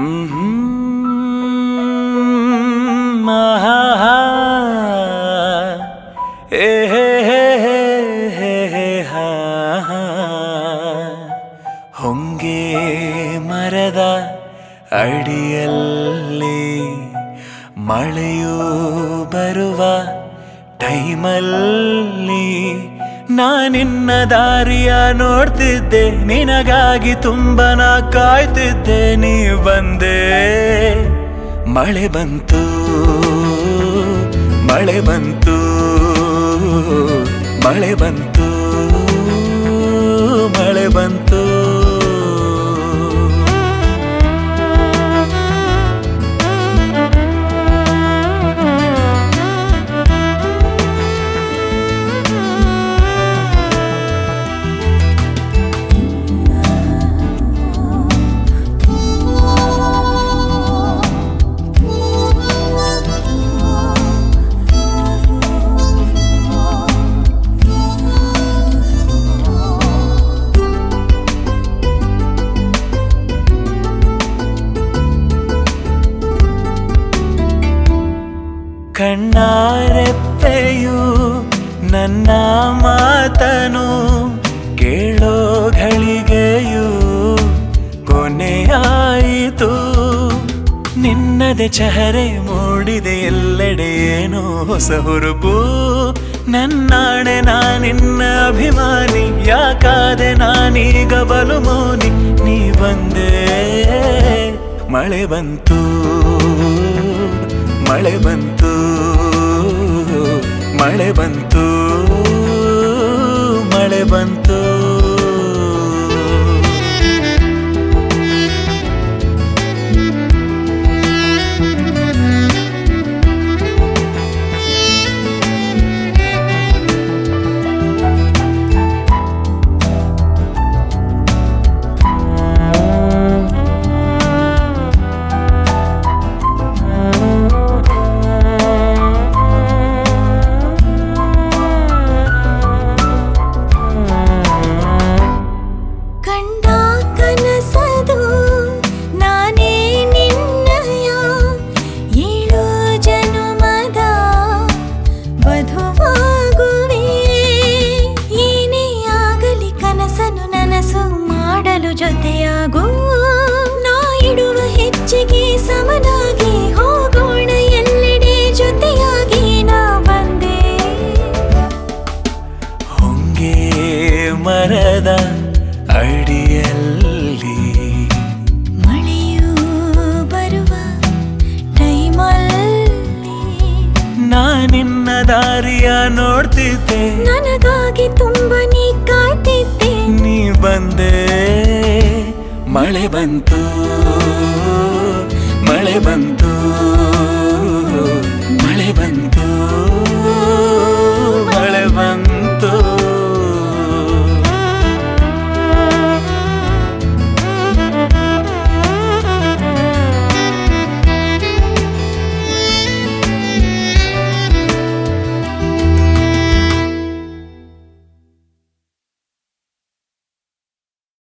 ಹ್ಮ್ ಆಹಾ. ಏ ಹೇ ಹೇ ಹೇ ಹೇ ಹೇ ಹಾ ಹಾ. ಹೊಂಗೆ ಮರದ ಅಡಿಯಲ್ಲಿ ಮಳೆಯೂ ಬರುವ ಟೈಮಲ್ಲಿ ನಾನಿನ್ನ ದಾರಿಯ ನೋಡ್ತಿದ್ದೆ ನಿನಗಾಗಿ ತುಂಬ ನಾ ಕಾಯ್ತಿದ್ದೆ ನೀ ಬಂದೆ ಮಳೆ ಬಂತು ಮಳೆ ಬಂತು ಮಳೆ ಬಂತು ಮಳೆ ಬಂತು ಕಣ್ಣಾರೆಪ್ಪೆಯು ನನ್ನ ಮಾತನು ಕೇಳೋ ಘಳಿಗೆಯು ಕೊನೆಯಾಯಿತು ನಿನ್ನದೆ ಚಹರೆ ಮೂಡಿದೆ ಎಲ್ಲೆಡೆ ಏನೋ ಹೊಸ ಹುರುಪು ನನ್ನಾಣೆ ನಾನಿನ್ನ ಅಭಿಮಾನಿ ಯಾಕಾದೆ ನಾನೀಗ ಬಲು ಮೌನಿ ನೀ ಬಂದೆ ಮಳೆ ಬಂತು ಮಳೆ ಬಂತು ಮಳೆ ಬಂತು ಮಳೆ ಬಂತು ಕಂಡ ಕನಸದು ನಾನೇ ನಿನ್ನಯ ಏಳು ಜನುಮದ ವಧುವಾಗುವೆ ಏನೇ ಆಗಲಿ ಕನಸನು ನನಸು ಮಾಡಲು ಜೊತೆಯಾಗು ನಾ ಇಡುವ ಹೆಜ್ಜೆಗೆ ಸಮನಾಗಿ ಹೋಗೋಣ ಎಲ್ಲೆಡೆ ಜೊತೆಯಾಗಿ ನಾ ಬಂದೆ ಹೊಂಗೆ ಮರದ ಅಡಿಯಲ್ಲಿ ಮಳೆಯೂ ಬರುವ ಟೈಮಲ್ಲಿ ನಾನಿನ್ನ ದಾರಿಯ ನೋಡ್ತಿದ್ದೆ ನನಗಾಗಿ ತುಂಬ ನೀ ಕಾಯ್ತಿದ್ದೆ ನೀ ಬಂದೆ ಮಳೆ ಬಂತು ಮಳೆ ಬಂತು